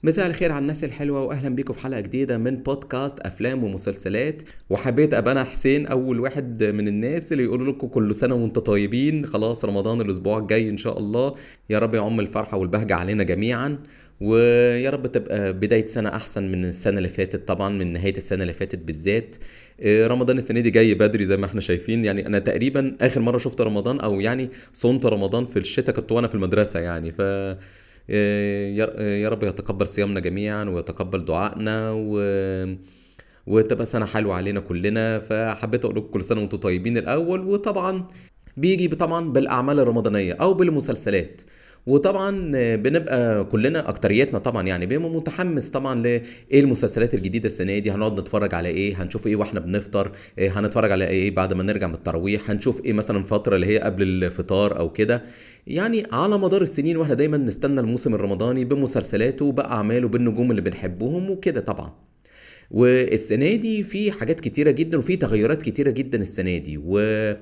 مساء الخير على الناس الحلوة وأهلا بيكم في حلقة جديدة من بودكاست أفلام ومسلسلات وحبيت أبقى أنا حسين أول واحد من الناس اللي يقولوا لكم كل سنة وأنتم طيبين خلاص رمضان الأسبوع الجاي إن شاء الله يا رب يعم الفرحة والبهجة علينا جميعا ويا رب تبقى بداية سنة أحسن من السنة اللي فاتت طبعا من نهاية السنة اللي فاتت بالذات آه، رمضان السنة دي جاي بدري زي ما احنا شايفين يعني أنا تقريبا آخر مرة شفت رمضان أو يعني صمت رمضان في الشتاء كنت وأنا في المدرسة يعني ف آه، يا آه، يا رب يتقبل صيامنا جميعا ويتقبل دعائنا و وتبقى سنة حلوة علينا كلنا فحبيت أقول لكم كل سنة وأنتم طيبين الأول وطبعا بيجي طبعا بالأعمال الرمضانية أو بالمسلسلات وطبعا بنبقى كلنا اكتريتنا طبعا يعني بيبقى متحمس طبعا لايه المسلسلات الجديده السنه دي هنقعد نتفرج على ايه هنشوف ايه واحنا بنفطر إيه هنتفرج على ايه بعد ما نرجع من التراويح هنشوف ايه مثلا فتره اللي هي قبل الفطار او كده يعني على مدار السنين واحنا دايما نستنى الموسم الرمضاني بمسلسلاته باعماله بالنجوم اللي بنحبهم وكده طبعا والسنه دي في حاجات كتيره جدا وفي تغيرات كتيره جدا السنه دي و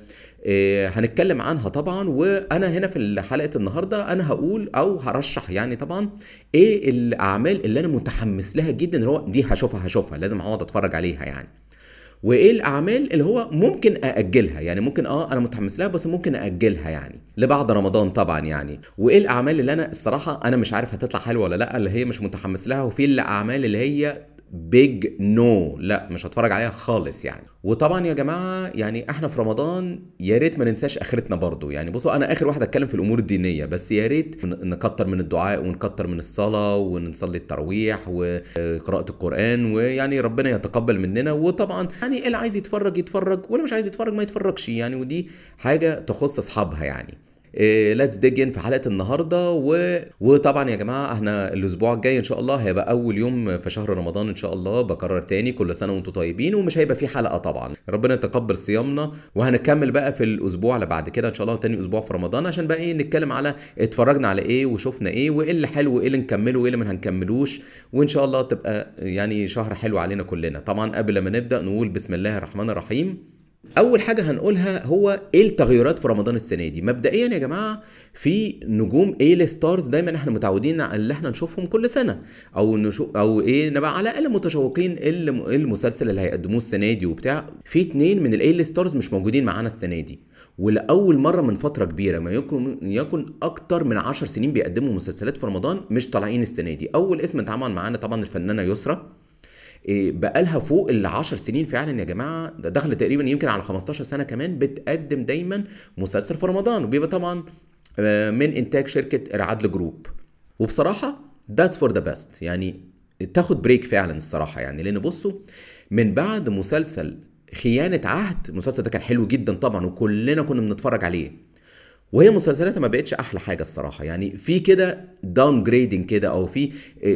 آه، هنتكلم عنها طبعا وانا هنا في حلقه النهارده انا هقول او هرشح يعني طبعا ايه الاعمال اللي انا متحمس لها جدا اللي هو دي هشوفها هشوفها لازم اقعد اتفرج عليها يعني وايه الاعمال اللي هو ممكن ااجلها يعني ممكن اه انا متحمس لها بس ممكن ااجلها يعني لبعد رمضان طبعا يعني وايه الاعمال اللي انا الصراحه انا مش عارف هتطلع حلوه ولا لا اللي هي مش متحمس لها وفي الاعمال اللي هي بيج نو no. لا مش هتفرج عليها خالص يعني وطبعا يا جماعه يعني احنا في رمضان يا ريت ما ننساش اخرتنا برضو يعني بصوا انا اخر واحد اتكلم في الامور الدينيه بس يا ريت نكتر من الدعاء ونكتر من الصلاه ونصلي التراويح وقراءه القران ويعني ربنا يتقبل مننا وطبعا يعني اللي عايز يتفرج يتفرج واللي مش عايز يتفرج ما يتفرجش يعني ودي حاجه تخص اصحابها يعني ليتس ديج في حلقه النهارده و... وطبعا يا جماعه احنا الاسبوع الجاي ان شاء الله هيبقى اول يوم في شهر رمضان ان شاء الله بكرر تاني كل سنه وانتم طيبين ومش هيبقى في حلقه طبعا ربنا يتقبل صيامنا وهنكمل بقى في الاسبوع اللي بعد كده ان شاء الله تاني اسبوع في رمضان عشان بقى ايه نتكلم على اتفرجنا على ايه وشفنا ايه وايه اللي حلو وايه اللي نكمله وايه اللي ما هنكملوش وان شاء الله تبقى يعني شهر حلو علينا كلنا طبعا قبل ما نبدا نقول بسم الله الرحمن الرحيم اول حاجه هنقولها هو ايه التغيرات في رمضان السنه دي مبدئيا يا جماعه في نجوم ايه ستارز دايما احنا متعودين على اللي احنا نشوفهم كل سنه او نشوف او ايه نبقى على الاقل متشوقين ايه المسلسل اللي هيقدموه السنه دي وبتاع في اتنين من الايه ستارز مش موجودين معانا السنه دي ولاول مره من فتره كبيره ما يكون يكن اكتر من عشر سنين بيقدموا مسلسلات في رمضان مش طالعين السنه دي اول اسم اتعمل معانا طبعا الفنانه يسرا إيه، بقالها فوق ال 10 سنين فعلا يا جماعه ده دخل تقريبا يمكن على 15 سنه كمان بتقدم دايما مسلسل في رمضان وبيبقى طبعا آه، من انتاج شركه العدل جروب وبصراحه ذاتس فور ذا بيست يعني تاخد بريك فعلا الصراحه يعني لان بصوا من بعد مسلسل خيانه عهد المسلسل ده كان حلو جدا طبعا وكلنا كنا بنتفرج عليه وهي مسلسلاتها ما بقتش احلى حاجه الصراحه يعني في كده داون جريدنج كده او في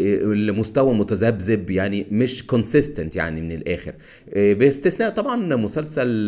المستوى متذبذب يعني مش كونسيستنت يعني من الاخر باستثناء طبعا مسلسل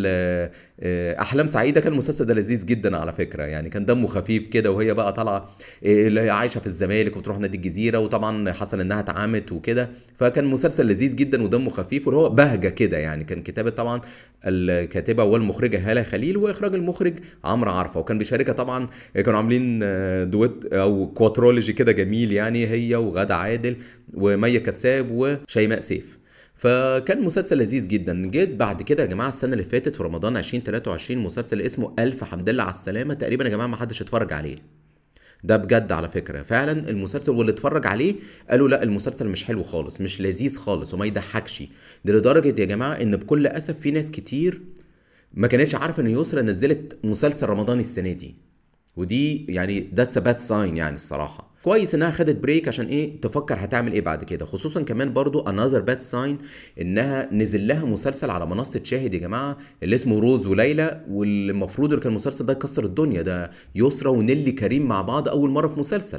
احلام سعيده كان المسلسل ده لذيذ جدا على فكره يعني كان دمه خفيف كده وهي بقى طالعه اللي هي عايشه في الزمالك وبتروح نادي الجزيره وطبعا حصل انها اتعمت وكده فكان مسلسل لذيذ جدا ودمه خفيف واللي هو بهجه كده يعني كان كتابه طبعا الكاتبه والمخرجه هاله خليل واخراج المخرج عمرو عرفه وكان بيشاركها طبعا كانوا عاملين دويت او كواترولوجي كده جميل يعني هي وغادة عادل ومية كساب وشيماء سيف فكان مسلسل لذيذ جدا جيت بعد كده يا جماعه السنه اللي فاتت في رمضان 2023 مسلسل اسمه الف حمد لله على السلامه تقريبا يا جماعه ما حدش اتفرج عليه ده بجد على فكره فعلا المسلسل واللي اتفرج عليه قالوا لا المسلسل مش حلو خالص مش لذيذ خالص وما يضحكش ده لدرجه يا جماعه ان بكل اسف في ناس كتير ما كانتش عارفه ان يسرا نزلت مسلسل رمضاني السنه دي ودي يعني ذاتس ا باد ساين يعني الصراحه كويس انها خدت بريك عشان ايه تفكر هتعمل ايه بعد كده خصوصا كمان برضو انذر باد ساين انها نزل لها مسلسل على منصه شاهد يا جماعه اللي اسمه روز وليلى والمفروض ان كان المسلسل ده يكسر الدنيا ده يسرا ونيلي كريم مع بعض اول مره في مسلسل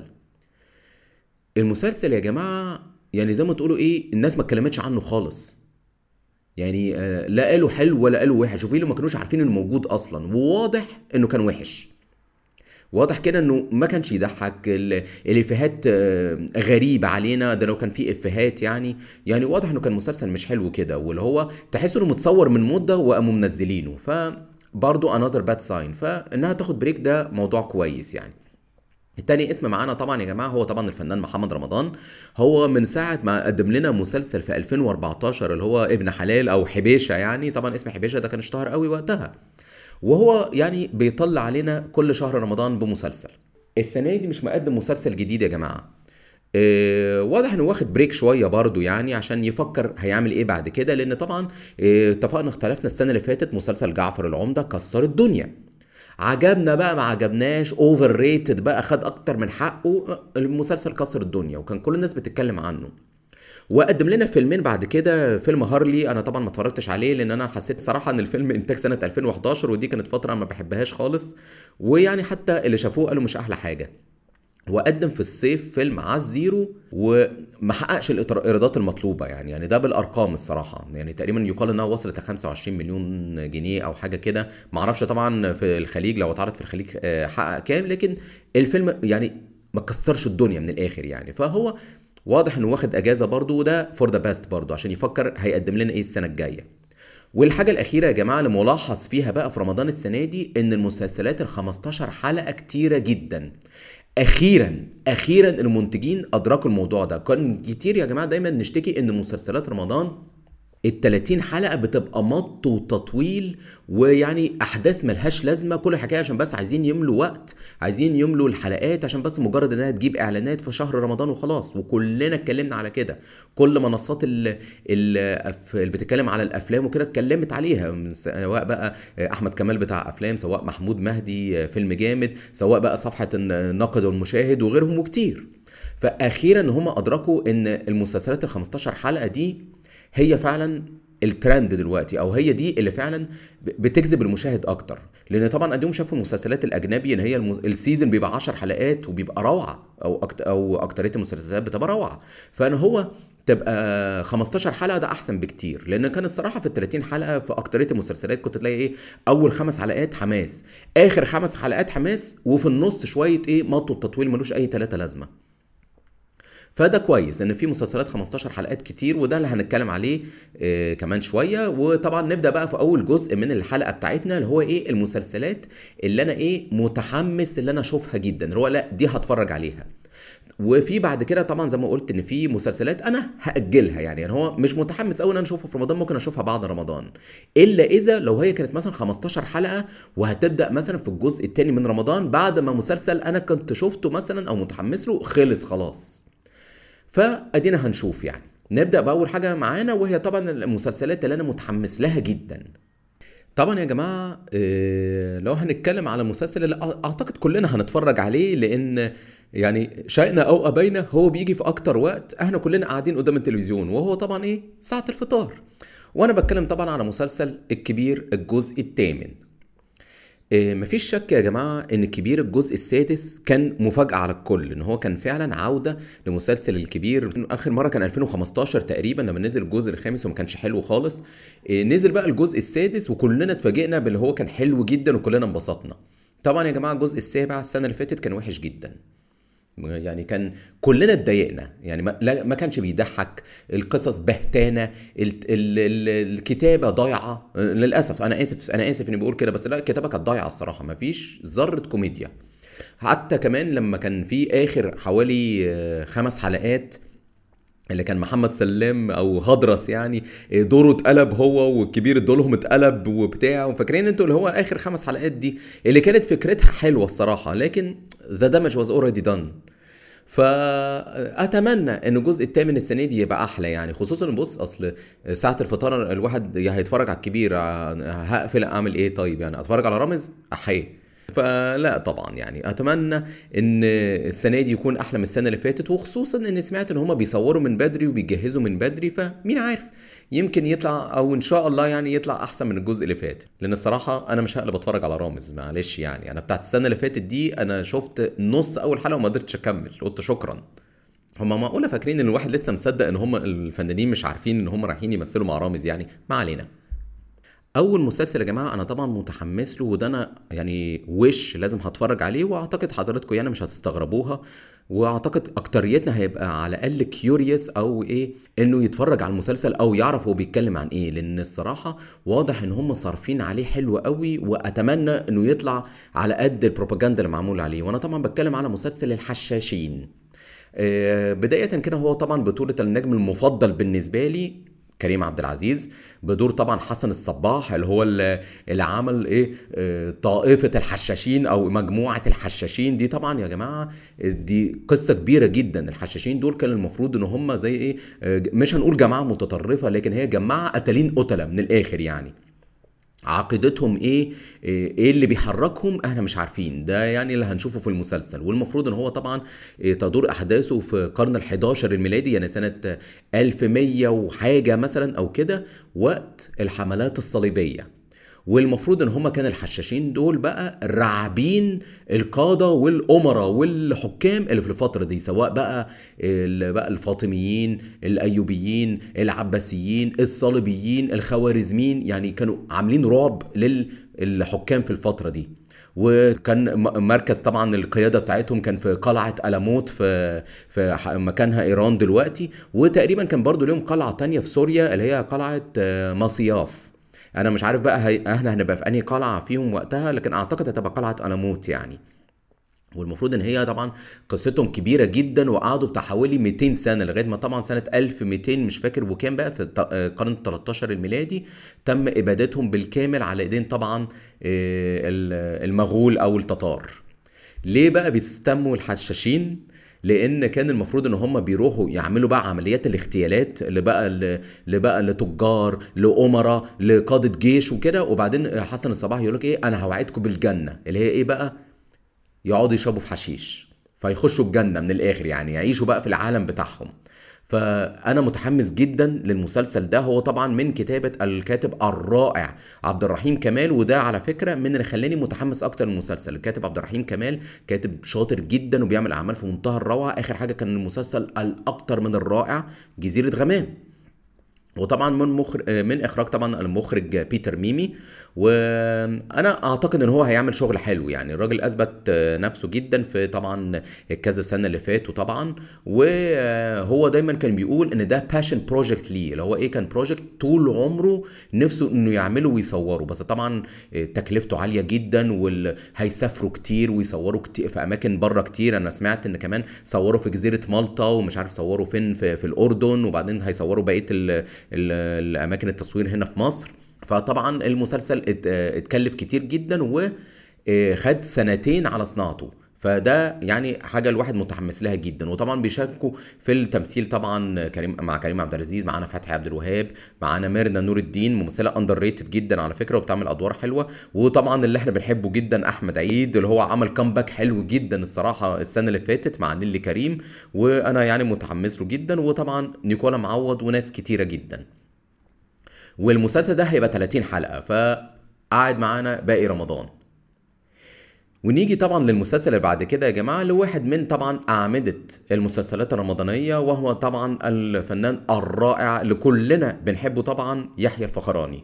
المسلسل يا جماعه يعني زي ما تقولوا ايه الناس ما اتكلمتش عنه خالص يعني آه، لا قالوا حلو ولا قالوا وحش وفي اللي ما كانوش عارفين انه موجود اصلا وواضح انه كان وحش واضح كده انه ما كانش يضحك الافيهات آه، غريبه علينا ده لو كان في افيهات يعني يعني واضح انه كان مسلسل مش حلو كده واللي هو تحس انه متصور من مده وقاموا منزلينه ف برضه انذر باد ساين فانها تاخد بريك ده موضوع كويس يعني التاني اسم معانا طبعا يا جماعه هو طبعا الفنان محمد رمضان هو من ساعه ما قدم لنا مسلسل في 2014 اللي هو ابن حلال او حبيشه يعني طبعا اسم حبيشه ده كان اشتهر قوي وقتها وهو يعني بيطلع علينا كل شهر رمضان بمسلسل السنه دي مش مقدم مسلسل جديد يا جماعه اه واضح انه واخد بريك شويه برضو يعني عشان يفكر هيعمل ايه بعد كده لان طبعا اه اتفقنا اختلفنا السنه اللي فاتت مسلسل جعفر العمده كسر الدنيا عجبنا بقى ما عجبناش اوفر ريتد بقى خد اكتر من حقه المسلسل كسر الدنيا وكان كل الناس بتتكلم عنه وقدم لنا فيلمين بعد كده فيلم هارلي انا طبعا ما اتفرجتش عليه لان انا حسيت صراحه ان الفيلم انتاج سنه 2011 ودي كانت فتره ما بحبهاش خالص ويعني حتى اللي شافوه قالوا مش احلى حاجه وقدم في الصيف فيلم على الزيرو وما حققش الايرادات المطلوبه يعني يعني ده بالارقام الصراحه يعني تقريبا يقال انها وصلت ل 25 مليون جنيه او حاجه كده ما اعرفش طبعا في الخليج لو اتعرض في الخليج حقق كام لكن الفيلم يعني ما كسرش الدنيا من الاخر يعني فهو واضح انه واخد اجازه برضه وده فور ذا بيست برضه عشان يفكر هيقدم لنا ايه السنه الجايه والحاجة الأخيرة يا جماعة اللي ملاحظ فيها بقى في رمضان السنة دي إن المسلسلات ال 15 حلقة كتيرة جدا. أخيرا أخيرا المنتجين أدركوا الموضوع ده، كان كتير يا جماعة دايما نشتكي إن مسلسلات رمضان ال 30 حلقة بتبقى مط وتطويل ويعني أحداث ملهاش لازمة كل الحكاية عشان بس عايزين يملوا وقت عايزين يملوا الحلقات عشان بس مجرد إنها تجيب إعلانات في شهر رمضان وخلاص وكلنا اتكلمنا على كده كل منصات اللي, اللي بتتكلم على الأفلام وكده اتكلمت عليها سواء بقى أحمد كمال بتاع أفلام سواء محمود مهدي فيلم جامد سواء بقى صفحة الناقد والمشاهد وغيرهم وكتير فأخيرا هم أدركوا إن المسلسلات ال 15 حلقة دي هي فعلا الترند دلوقتي او هي دي اللي فعلا بتجذب المشاهد اكتر لان طبعا اديهم شافوا المسلسلات الاجنبي ان هي المس... السيزون بيبقى 10 حلقات وبيبقى روعه او أكت... او اكتريه المسلسلات بتبقى روعه فانا هو تبقى 15 حلقه ده احسن بكتير لان كان الصراحه في ال 30 حلقه في اكتريه المسلسلات كنت تلاقي ايه اول خمس حلقات حماس اخر خمس حلقات حماس وفي النص شويه ايه مط التطويل ملوش اي ثلاثه لازمه فده كويس ان في مسلسلات 15 حلقات كتير وده اللي هنتكلم عليه آه كمان شويه وطبعا نبدا بقى في اول جزء من الحلقه بتاعتنا اللي هو ايه المسلسلات اللي انا ايه متحمس اللي انا اشوفها جدا اللي هو لا دي هتفرج عليها وفي بعد كده طبعا زي ما قلت ان في مسلسلات انا هاجلها يعني, يعني هو مش متحمس قوي ان انا اشوفها في رمضان ممكن اشوفها بعد رمضان الا اذا لو هي كانت مثلا 15 حلقه وهتبدا مثلا في الجزء الثاني من رمضان بعد ما مسلسل انا كنت شفته مثلا او متحمس له خلص خلاص فادينا هنشوف يعني نبدا باول حاجه معانا وهي طبعا المسلسلات اللي انا متحمس لها جدا طبعا يا جماعه لو هنتكلم على مسلسل اللي اعتقد كلنا هنتفرج عليه لان يعني شئنا او ابينا هو بيجي في اكتر وقت احنا كلنا قاعدين قدام التلفزيون وهو طبعا ايه ساعه الفطار وانا بتكلم طبعا على مسلسل الكبير الجزء الثامن مفيش شك يا جماعة إن الكبير الجزء السادس كان مفاجأة على الكل إن هو كان فعلا عودة لمسلسل الكبير آخر مرة كان 2015 تقريبا لما نزل الجزء الخامس وما كانش حلو خالص نزل بقى الجزء السادس وكلنا اتفاجئنا باللي هو كان حلو جدا وكلنا انبسطنا طبعا يا جماعة الجزء السابع السنة اللي فاتت كان وحش جدا يعني كان كلنا اتضايقنا يعني ما, لا ما كانش بيضحك القصص بهتانه ال ال ال الكتابه ضايعه للاسف انا اسف انا اسف اني بقول كده بس لا الكتابه كانت ضايعه الصراحه ما فيش ذره كوميديا حتى كمان لما كان في اخر حوالي خمس حلقات اللي كان محمد سلام او هدرس يعني دوره اتقلب هو والكبير دولهم اتقلب وبتاع وفاكرين انتوا اللي هو اخر خمس حلقات دي اللي كانت فكرتها حلوه الصراحه لكن ذا دامج واز اوريدي دان فاتمنى ان الجزء الثامن السنه دي يبقى احلى يعني خصوصا بص اصل ساعه الفطار الواحد يا هيتفرج على الكبير هقفل اعمل ايه طيب يعني اتفرج على رامز احيه فلا طبعا يعني اتمنى ان السنه دي يكون احلى من السنه اللي فاتت وخصوصا ان سمعت ان هما بيصوروا من بدري وبيجهزوا من بدري فمين عارف يمكن يطلع او ان شاء الله يعني يطلع احسن من الجزء اللي فات لان الصراحه انا مش هقلب اتفرج على رامز معلش يعني انا بتاعت السنه اللي فاتت دي انا شفت نص اول حلقه وما قدرتش اكمل قلت شكرا هما معقوله فاكرين ان الواحد لسه مصدق ان هم الفنانين مش عارفين ان هم رايحين يمثلوا مع رامز يعني ما علينا اول مسلسل يا جماعه انا طبعا متحمس له وده انا يعني وش لازم هتفرج عليه واعتقد حضراتكم يعني مش هتستغربوها واعتقد اكتريتنا هيبقى على الاقل كيوريوس او ايه انه يتفرج على المسلسل او يعرف هو بيتكلم عن ايه لان الصراحه واضح ان هم صارفين عليه حلو قوي واتمنى انه يطلع على قد البروباجندا اللي معمول عليه وانا طبعا بتكلم على مسلسل الحشاشين آه، بداية كده هو طبعا بطولة النجم المفضل بالنسبة لي كريم عبد العزيز بدور طبعا حسن الصباح اللي هو اللي اللي عمل ايه آه، طائفه الحشاشين او مجموعه الحشاشين دي طبعا يا جماعه آه، دي قصه كبيره جدا الحشاشين دول كان المفروض ان هم زي ايه آه، مش هنقول جماعه متطرفه لكن هي جماعه قتالين قتله من الاخر يعني عقيدتهم ايه ايه اللي بيحركهم احنا مش عارفين ده يعني اللي هنشوفه في المسلسل والمفروض ان هو طبعا إيه، تدور احداثه في القرن ال11 الميلادي يعني سنه 1100 وحاجه مثلا او كده وقت الحملات الصليبيه والمفروض ان هم كان الحشاشين دول بقى راعبين القاده والامراء والحكام اللي في الفتره دي سواء بقى ال- بقى الفاطميين الايوبيين العباسيين الصليبيين الخوارزميين يعني كانوا عاملين رعب للحكام في الفتره دي وكان م- مركز طبعا القياده بتاعتهم كان في قلعه الموت في في ح- مكانها ايران دلوقتي وتقريبا كان برضو ليهم قلعه تانية في سوريا اللي هي قلعه آه، مصياف انا مش عارف بقى هي... احنا هنبقى في انهي قلعه فيهم وقتها لكن اعتقد هتبقى قلعه الموت يعني والمفروض ان هي طبعا قصتهم كبيره جدا وقعدوا بتاع حوالي 200 سنه لغايه ما طبعا سنه 1200 مش فاكر وكام بقى في الط- آه، القرن ال 13 الميلادي تم ابادتهم بالكامل على ايدين طبعا آه، ال- المغول او التتار ليه بقى بيستموا الحشاشين لان كان المفروض ان هم بيروحوا يعملوا بقى عمليات الاغتيالات اللي بقى اللي بقى لتجار لامراء لقاده جيش وكده وبعدين حسن الصباح يقول لك ايه انا هوعدكم بالجنه اللي هي ايه بقى يقعدوا يشربوا في حشيش فيخشوا الجنه من الاخر يعني يعيشوا بقى في العالم بتاعهم فانا متحمس جدا للمسلسل ده هو طبعا من كتابه الكاتب الرائع عبد الرحيم كمال وده على فكره من اللي خلاني متحمس اكتر للمسلسل الكاتب عبد الرحيم كمال كاتب شاطر جدا وبيعمل اعمال في منتهى الروعه اخر حاجه كان المسلسل الاكتر من الرائع جزيره غمام وطبعا من مخرج من اخراج طبعا المخرج بيتر ميمي وانا اعتقد ان هو هيعمل شغل حلو يعني الراجل اثبت نفسه جدا في طبعا كذا سنه اللي فاتوا طبعا وهو دايما كان بيقول ان ده باشن بروجكت ليه اللي هو ايه كان بروجكت طول عمره نفسه انه يعمله ويصوره بس طبعا تكلفته عاليه جدا وهيسافروا كتير ويصوروا كتير في اماكن بره كتير انا سمعت ان كمان صوروا في جزيره مالطا ومش عارف صوروا فين في, في الاردن وبعدين هيصوروا بقيه ال ال الاماكن التصوير هنا في مصر فطبعا المسلسل ات- اتكلف كتير جدا وخد سنتين على صناعته فده يعني حاجه الواحد متحمس لها جدا وطبعا بيشاركوا في التمثيل طبعا كريم مع كريم عبد العزيز معانا فتحي عبد الوهاب معانا ميرنا نور الدين ممثله اندر ريتد جدا على فكره وبتعمل ادوار حلوه وطبعا اللي احنا بنحبه جدا احمد عيد اللي هو عمل كامباك حلو جدا الصراحه السنه اللي فاتت مع نيلي كريم وانا يعني متحمس له جدا وطبعا نيكولا معوض وناس كتيره جدا والمسلسل ده هيبقى 30 حلقه فقعد معانا باقي رمضان ونيجي طبعا للمسلسل اللي بعد كده يا جماعه لواحد من طبعا اعمده المسلسلات الرمضانيه وهو طبعا الفنان الرائع اللي كلنا بنحبه طبعا يحيى الفخراني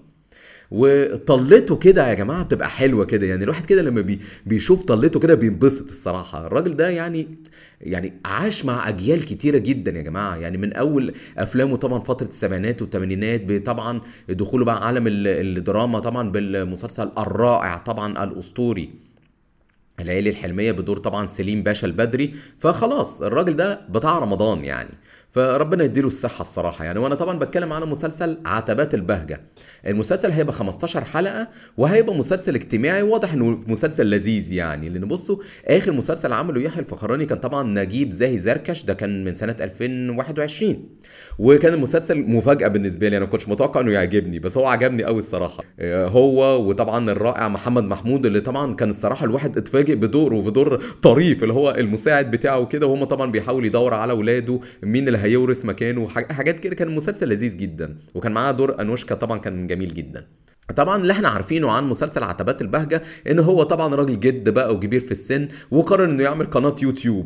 وطلته كده يا جماعه بتبقى حلوه كده يعني الواحد كده لما بي بيشوف طلته كده بينبسط الصراحه الراجل ده يعني يعني عاش مع اجيال كتيره جدا يا جماعه يعني من اول افلامه طبعا فتره السبعينات والثمانينات طبعا دخوله بقى عالم ال- الدراما طبعا بالمسلسل الرائع طبعا الاسطوري الليالي الحلمية بدور طبعا سليم باشا البدري فخلاص الراجل ده بتاع رمضان يعني فربنا يديله الصحة الصراحة يعني وانا طبعا بتكلم على مسلسل عتبات البهجة المسلسل هيبقى 15 حلقة وهيبقى مسلسل اجتماعي واضح انه مسلسل لذيذ يعني لان بصوا اخر مسلسل عمله يحيى الفخراني كان طبعا نجيب زاهي زركش ده كان من سنة 2021 وكان المسلسل مفاجأة بالنسبة لي انا ما كنتش متوقع انه يعجبني بس هو عجبني قوي الصراحة آه، هو وطبعا الرائع محمد محمود اللي طبعا كان الصراحة الواحد اتفاجئ بدوره بدور طريف اللي هو المساعد بتاعه كده وهم طبعا بيحاول يدور على اولاده مين اللي هيورث مكانه وح- حاجات كده كان المسلسل لذيذ جدا وكان معاه دور انوشكا طبعا كان جميل جدا طبعا اللي احنا عارفينه عن مسلسل عتبات البهجة ان هو طبعا راجل جد بقى وكبير في السن وقرر انه يعمل قناة يوتيوب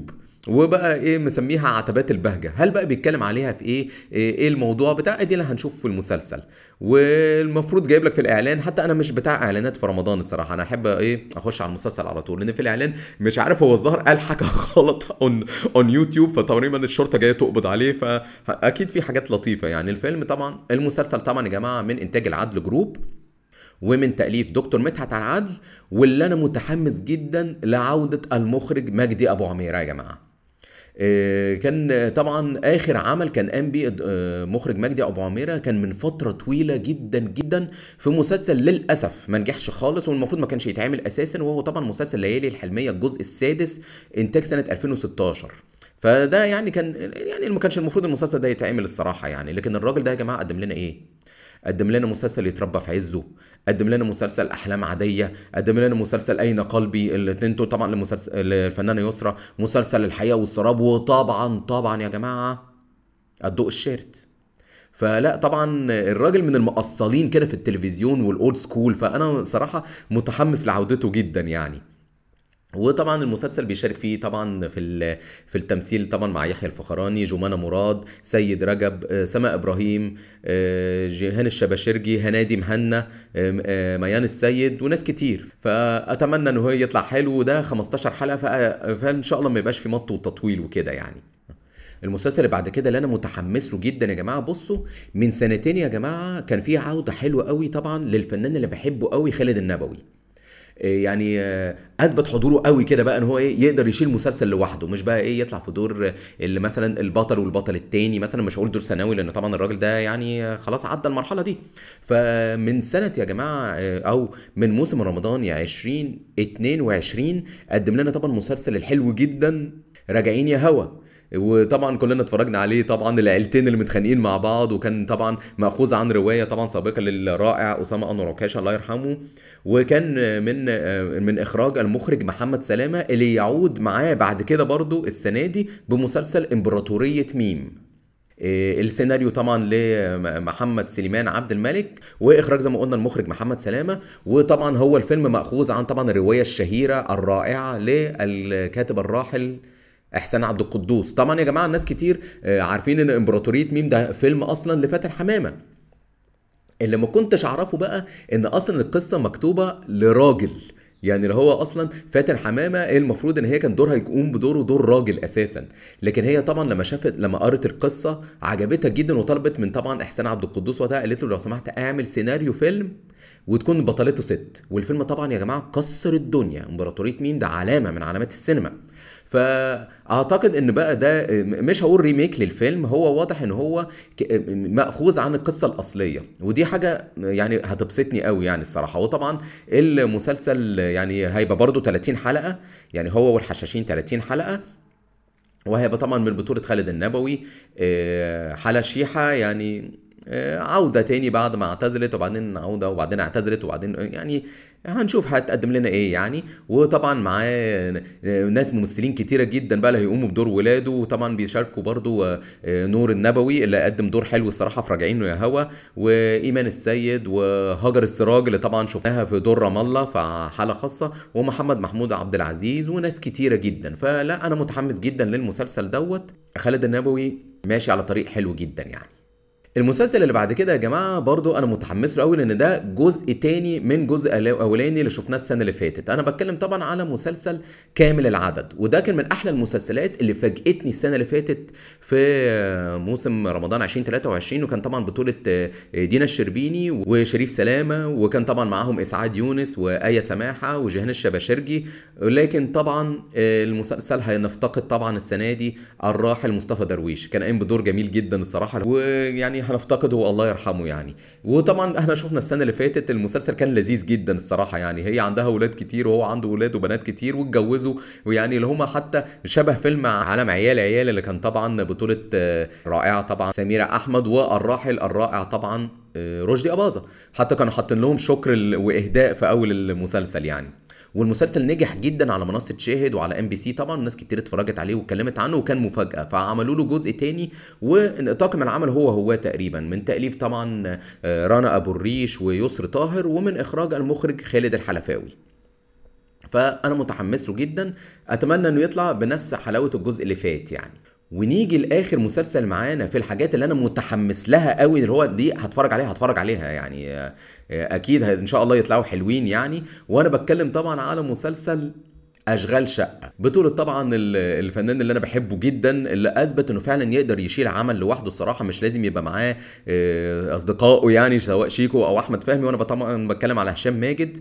وبقى ايه مسميها عتبات البهجه هل بقى بيتكلم عليها في ايه ايه الموضوع بتاع دي اللي هنشوف في المسلسل والمفروض جايب لك في الاعلان حتى انا مش بتاع اعلانات في رمضان الصراحه انا احب ايه اخش على المسلسل على طول لان في الاعلان مش عارف هو الظاهر قال حاجه غلط اون اون يوتيوب فتقريبا الشرطه جايه تقبض عليه فاكيد في حاجات لطيفه يعني الفيلم طبعا المسلسل طبعا يا جماعه من انتاج العدل جروب ومن تأليف دكتور مدحت العدل واللي أنا متحمس جدا لعودة المخرج مجدي أبو عميرة يا جماعة آه، كان طبعا اخر عمل كان قام بيه آه، مخرج مجدي ابو عميره كان من فتره طويله جدا جدا في مسلسل للاسف ما نجحش خالص والمفروض ما كانش يتعمل اساسا وهو طبعا مسلسل ليالي الحلميه الجزء السادس انتاج سنه 2016 فده يعني كان يعني ما كانش المفروض المسلسل ده يتعمل الصراحه يعني لكن الراجل ده يا جماعه قدم لنا ايه قدم لنا مسلسل يتربى في عزه قدم لنا مسلسل احلام عاديه قدم لنا مسلسل اين قلبي الاثنين دول طبعا لمسلسل الفنانه يسرا مسلسل الحياه والسراب وطبعا طبعا يا جماعه الضوء الشارد فلا طبعا الراجل من المقصلين كده في التلفزيون والاولد سكول فانا صراحه متحمس لعودته جدا يعني وطبعا المسلسل بيشارك فيه طبعا في في التمثيل طبعا مع يحيى الفخراني جمانة مراد سيد رجب آه، سماء ابراهيم آه، جيهان الشباشرجي هنادي مهنا آه، ميان السيد وناس كتير فاتمنى ان هو يطلع حلو وده 15 حلقه فان شاء الله ما يبقاش في مط وتطويل وكده يعني المسلسل اللي بعد كده اللي انا متحمس له جدا يا جماعه بصوا من سنتين يا جماعه كان في عوده حلوه قوي طبعا للفنان اللي بحبه قوي خالد النبوي إيه يعني آه، اثبت حضوره قوي كده بقى ان هو ايه يقدر يشيل مسلسل لوحده مش بقى ايه يطلع في دور اللي مثلا البطل والبطل التاني مثلا مش هقول دور ثانوي لان طبعا الراجل ده يعني خلاص عدى المرحله دي فمن سنه يا جماعه آه، او من موسم رمضان يا 2022 قدم لنا طبعا مسلسل الحلو جدا راجعين يا هوا وطبعا كلنا اتفرجنا عليه طبعا العيلتين اللي متخانقين مع بعض وكان طبعا ماخوذ عن روايه طبعا سابقه للرائع اسامه انور عكاشه الله يرحمه وكان من من اخراج المخرج محمد سلامه اللي يعود معاه بعد كده برضو السنه دي بمسلسل امبراطوريه ميم آه، السيناريو طبعا لمحمد سليمان عبد الملك واخراج زي ما قلنا المخرج محمد سلامه وطبعا هو الفيلم ماخوذ عن طبعا الروايه الشهيره الرائعه للكاتب الراحل احسان عبد القدوس طبعا يا جماعه الناس كتير آه، عارفين ان امبراطوريه ميم ده فيلم اصلا لفاتن حمامه اللي ما كنتش اعرفه بقى ان اصلا القصه مكتوبه لراجل يعني اللي هو اصلا فاتن حمامه المفروض ان هي كان دورها يقوم بدوره دور راجل اساسا لكن هي طبعا لما شافت لما قرت القصه عجبتها جدا وطلبت من طبعا احسان عبد القدوس وقتها قالت له لو سمحت اعمل سيناريو فيلم وتكون بطلته ست والفيلم طبعا يا جماعه كسر الدنيا امبراطوريه ميم ده علامه من علامات السينما فاعتقد ان بقى ده مش هقول ريميك للفيلم هو واضح ان هو ماخوذ عن القصه الاصليه ودي حاجه يعني هتبسطني قوي يعني الصراحه وطبعا المسلسل يعني هيبقى برضو 30 حلقه يعني هو والحشاشين 30 حلقه وهيبقى طبعا من بطوله خالد النبوي آه، حلا شيحه يعني آه، عودة تاني بعد ما اعتزلت وبعدين عودة وبعدين اعتزلت وبعدين يعني هنشوف هتقدم لنا ايه يعني وطبعا معاه ناس ممثلين كتيره جدا بقى اللي هيقوموا بدور ولاده وطبعا بيشاركوا برضو آه، نور النبوي اللي قدم دور حلو الصراحه في راجعين يا هوا وايمان السيد وهاجر السراج اللي طبعا شفناها في دور رام الله في حاله خاصه ومحمد محمود عبد العزيز وناس كتيره جدا فلا انا متحمس جدا للمسلسل دوت خالد النبوي ماشي على طريق حلو جدا يعني المسلسل اللي بعد كده يا جماعه برضو انا متحمس له قوي لان ده جزء تاني من جزء اولاني اللي شفناه السنه اللي فاتت انا بتكلم طبعا على مسلسل كامل العدد وده كان من احلى المسلسلات اللي فاجئتني السنه اللي فاتت في موسم رمضان 2023 وكان طبعا بطوله دينا الشربيني وشريف سلامه وكان طبعا معاهم اسعاد يونس وايه سماحه وجيهان الشباشرجي لكن طبعا المسلسل هنفتقد طبعا السنه دي الراحل مصطفى درويش كان قايم بدور جميل جدا الصراحه ويعني هنفتقده الله يرحمه يعني وطبعا احنا شفنا السنه اللي فاتت المسلسل كان لذيذ جدا الصراحه يعني هي عندها اولاد كتير وهو عنده اولاد وبنات كتير واتجوزوا ويعني اللي هم حتى شبه فيلم عالم عيال عيال اللي كان طبعا بطوله آه، رائعه طبعا سميره احمد والراحل الرائع طبعا آه، رشدي اباظه حتى كانوا حاطين لهم شكر واهداء في اول المسلسل يعني والمسلسل نجح جدا على منصه شاهد وعلى ام بي سي طبعا ناس كتير اتفرجت عليه واتكلمت عنه وكان مفاجاه فعملوا له جزء تاني وطاقم العمل هو هو تقريبا من تاليف طبعا آه، رنا ابو الريش ويسر طاهر ومن اخراج المخرج خالد الحلفاوي فانا متحمس له جدا اتمنى انه يطلع بنفس حلاوه الجزء اللي فات يعني ونيجي لاخر مسلسل معانا في الحاجات اللي انا متحمس لها قوي اللي هو دي هتفرج عليها هتفرج عليها يعني آه، اكيد ان شاء الله يطلعوا حلوين يعني وانا بتكلم طبعا على مسلسل اشغال شقه بطوله طبعا الفنان اللي انا بحبه جدا اللي اثبت انه فعلا يقدر يشيل عمل لوحده الصراحه مش لازم يبقى معاه آه، اصدقائه يعني سواء شيكو او احمد فهمي وانا طبعا بتكلم على هشام ماجد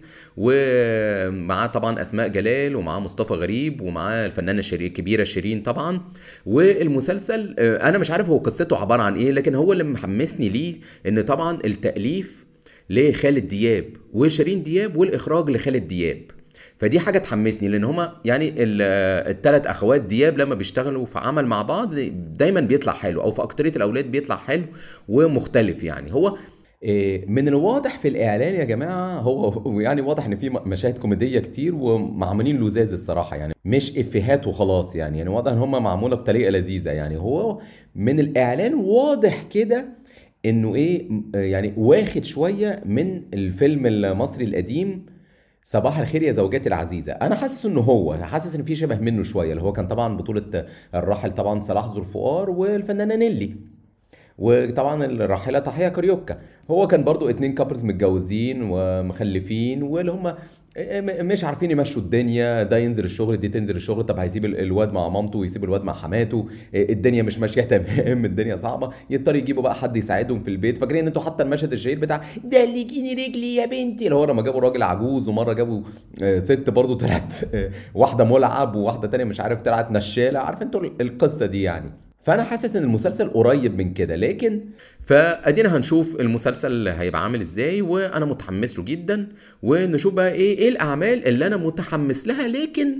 ومعاه طبعا اسماء جلال ومعاه مصطفى غريب ومعاه الفنانه الشرير الكبيره شيرين طبعا والمسلسل آه، انا مش عارف هو قصته عباره عن ايه لكن هو اللي محمسني ليه ان طبعا التاليف لخالد دياب وشيرين دياب والاخراج لخالد دياب فدي حاجه تحمسني لان هما يعني الثلاث اخوات دياب لما بيشتغلوا في عمل مع بعض دايما بيطلع حلو او في اكتريه الاولاد بيطلع حلو ومختلف يعني هو إيه، من الواضح في الاعلان يا جماعه هو يعني واضح ان في مشاهد كوميديه كتير ومعمولين لزاز الصراحه يعني مش افيهات وخلاص يعني يعني واضح ان هم معموله بطريقه لذيذه يعني هو من الاعلان واضح كده انه ايه يعني واخد شويه من الفيلم المصري القديم صباح الخير يا زوجاتي العزيزه انا حاسس انه هو حاسس ان في شبه منه شويه اللي هو كان طبعا بطوله الراحل طبعا صلاح ذو الفقار والفنانه نيلي وطبعا الراحله تحيه كاريوكا هو كان برضو اتنين كابلز متجوزين ومخلفين واللي هم مش عارفين يمشوا الدنيا ده ينزل الشغل دي تنزل الشغل طب هيسيب الواد مع مامته ويسيب الواد مع حماته الدنيا مش ماشيه تمام الدنيا صعبه يضطر يجيبوا بقى حد يساعدهم في البيت فاكرين انتوا حتى المشهد الشهير بتاع ده اللي يجيني رجلي يا بنتي اللي هو لما جابوا راجل عجوز ومره جابوا آه، ست برضو طلعت آه، واحده ملعب وواحده تانية مش عارف طلعت نشاله عارف انتوا القصه دي يعني فانا حاسس ان المسلسل قريب من كده لكن فادينا هنشوف المسلسل هيبقى عامل ازاي وانا متحمس له جدا ونشوف بقى ايه ايه الاعمال اللي انا متحمس لها لكن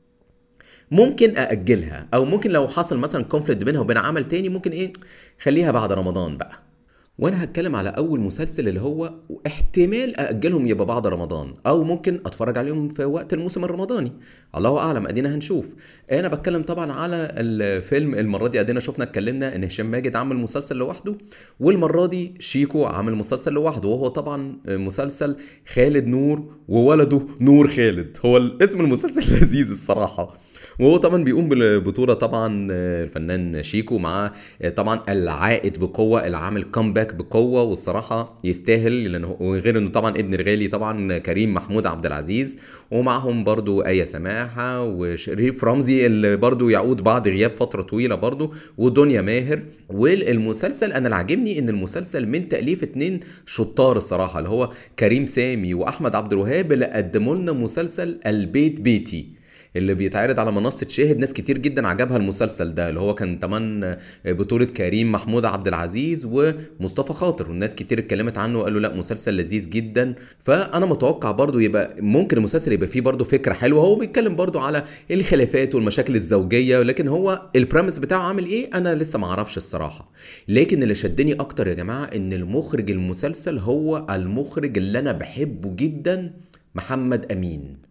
ممكن ااجلها او ممكن لو حصل مثلا كونفليكت بينها وبين عمل تاني ممكن ايه خليها بعد رمضان بقى وانا هتكلم على اول مسلسل اللي هو احتمال اجلهم يبقى بعد رمضان او ممكن اتفرج عليهم في وقت الموسم الرمضاني الله اعلم ادينا هنشوف انا بتكلم طبعا على الفيلم المره دي ادينا شفنا اتكلمنا ان هشام ماجد عامل مسلسل لوحده والمره دي شيكو عامل مسلسل لوحده وهو طبعا مسلسل خالد نور وولده نور خالد هو اسم المسلسل لذيذ الصراحه وهو طبعا بيقوم بالبطوله طبعا آه، الفنان شيكو مع آه، طبعا العائد بقوه اللي عامل كومباك بقوه والصراحه يستاهل لانه وغير انه طبعا ابن الغالي طبعا كريم محمود عبد العزيز ومعهم برضو ايه سماحه وشريف رمزي اللي برضو يعود بعد غياب فتره طويله برضو ودنيا ماهر والمسلسل انا اللي عاجبني ان المسلسل من تاليف اتنين شطار الصراحه اللي هو كريم سامي واحمد عبد الوهاب اللي قدموا لنا مسلسل البيت بيتي اللي بيتعرض على منصه شاهد ناس كتير جدا عجبها المسلسل ده اللي هو كان كمان بطوله كريم محمود عبد العزيز ومصطفى خاطر والناس كتير اتكلمت عنه وقالوا لا مسلسل لذيذ جدا فانا متوقع برضو يبقى ممكن المسلسل يبقى فيه برضو فكره حلوه هو بيتكلم برضو على الخلافات والمشاكل الزوجيه لكن هو البرامس بتاعه عامل ايه انا لسه ما اعرفش الصراحه لكن اللي شدني اكتر يا جماعه ان المخرج المسلسل هو المخرج اللي انا بحبه جدا محمد امين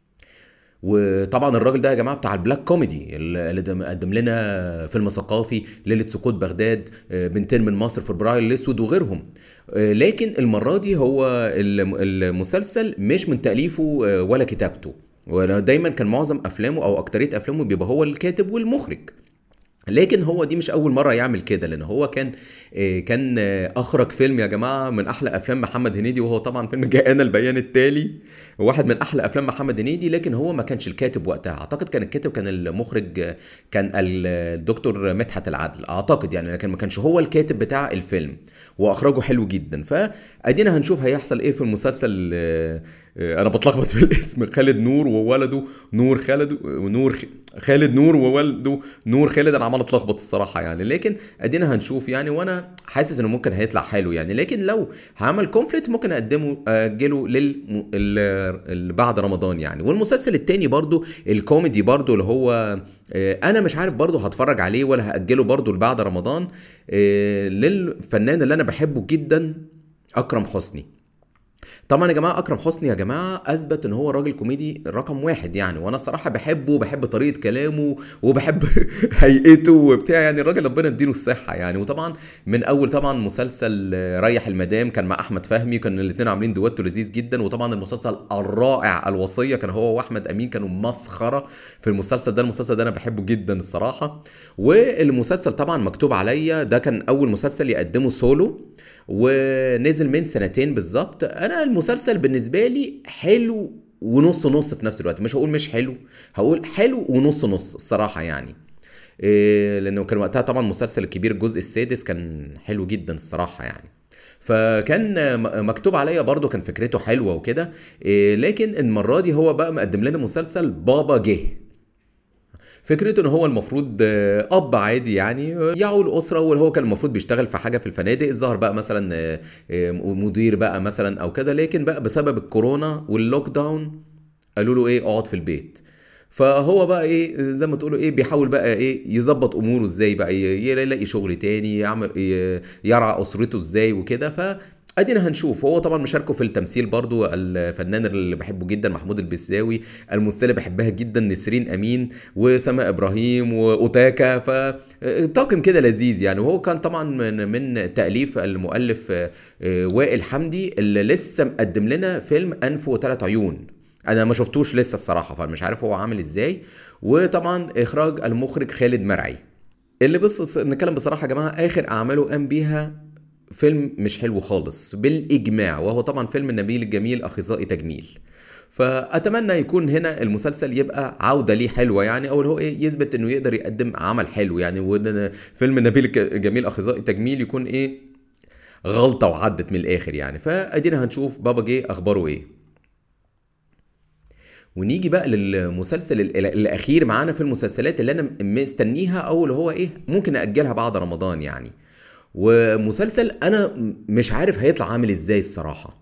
وطبعا الراجل ده يا جماعه بتاع البلاك كوميدي اللي قدم لنا فيلم ثقافي ليله سقوط بغداد آه، بنتين من مصر في البرايل الاسود وغيرهم آه، لكن المره دي هو المسلسل مش من تاليفه آه، ولا كتابته ودايما كان معظم افلامه او اكتريه افلامه بيبقى هو الكاتب والمخرج لكن هو دي مش اول مره يعمل كده لان هو كان آه، كان آه، اخرج فيلم يا جماعه من احلى افلام محمد هنيدي وهو طبعا فيلم جاءنا البيان التالي واحد من احلى افلام محمد هنيدي لكن هو ما كانش الكاتب وقتها اعتقد كان الكاتب كان المخرج آه، كان الدكتور مدحت العدل اعتقد يعني لكن ما كانش هو الكاتب بتاع الفيلم واخرجه حلو جدا فادينا هنشوف هيحصل ايه في المسلسل انا بتلخبط في الاسم خالد نور وولده نور خالد ونور خالد نور وولده نور خالد انا عمال اتلخبط الصراحه يعني لكن ادينا هنشوف يعني وانا حاسس انه ممكن هيطلع حلو يعني لكن لو هعمل كونفليكت ممكن اقدمه اجله لل بعد رمضان يعني والمسلسل التاني برضو الكوميدي برضو اللي هو آه، انا مش عارف برضو هتفرج عليه ولا هاجله برضو لبعد رمضان آه، للفنان اللي انا بحبه جدا اكرم حسني طبعا يا جماعه اكرم حسني يا جماعه اثبت ان هو راجل كوميدي رقم واحد يعني وانا الصراحه بحبه وبحب طريقه كلامه وبحب هيئته وبتاع يعني الراجل ربنا يديله الصحه يعني وطبعا من اول طبعا مسلسل ريح المدام كان مع احمد فهمي كان الاثنين عاملين دويتو لذيذ جدا وطبعا المسلسل الرائع الوصيه كان هو واحمد امين كانوا مسخره في المسلسل ده المسلسل ده انا بحبه جدا الصراحه والمسلسل طبعا مكتوب عليا ده كان اول مسلسل يقدمه سولو ونزل من سنتين بالظبط انا المسلسل بالنسبه لي حلو ونص نص في نفس الوقت مش هقول مش حلو هقول حلو ونص نص الصراحه يعني إيه لانه كان وقتها طبعا مسلسل الكبير الجزء السادس كان حلو جدا الصراحه يعني فكان مكتوب عليا برضو كان فكرته حلوه وكده إيه لكن المره دي هو بقى مقدم لنا مسلسل بابا جه فكرته ان هو المفروض اب عادي يعني يعول اسره وهو كان المفروض بيشتغل في حاجه في الفنادق الظاهر بقى مثلا مدير بقى مثلا او كده لكن بقى بسبب الكورونا واللوك داون قالوا له ايه اقعد في البيت فهو بقى ايه زي ما تقولوا ايه بيحاول بقى ايه يظبط اموره ازاي بقى يلاقي شغل تاني يعمل يرعى اسرته ازاي وكده ف ادينا هنشوف هو طبعا مشاركه في التمثيل برضو الفنان اللي بحبه جدا محمود البساوي الممثله اللي بحبها جدا نسرين امين وسماء ابراهيم واوتاكا فطاقم كده لذيذ يعني وهو كان طبعا من من تاليف المؤلف وائل حمدي اللي لسه مقدم لنا فيلم انف وثلاث عيون انا ما شفتوش لسه الصراحه فمش عارف هو عامل ازاي وطبعا اخراج المخرج خالد مرعي اللي بص نتكلم بصراحه يا جماعه اخر اعماله قام بيها فيلم مش حلو خالص بالاجماع وهو طبعا فيلم النبيل الجميل اخصائي تجميل فاتمنى يكون هنا المسلسل يبقى عوده ليه حلوه يعني او هو ايه يثبت انه يقدر يقدم عمل حلو يعني وان فيلم النبيل الجميل اخصائي تجميل يكون ايه غلطه وعدت من الاخر يعني فادينا هنشوف بابا جه اخباره ايه ونيجي بقى للمسلسل الاخير معانا في المسلسلات اللي انا مستنيها او اللي هو ايه ممكن اجلها بعد رمضان يعني ومسلسل انا مش عارف هيطلع عامل ازاي الصراحه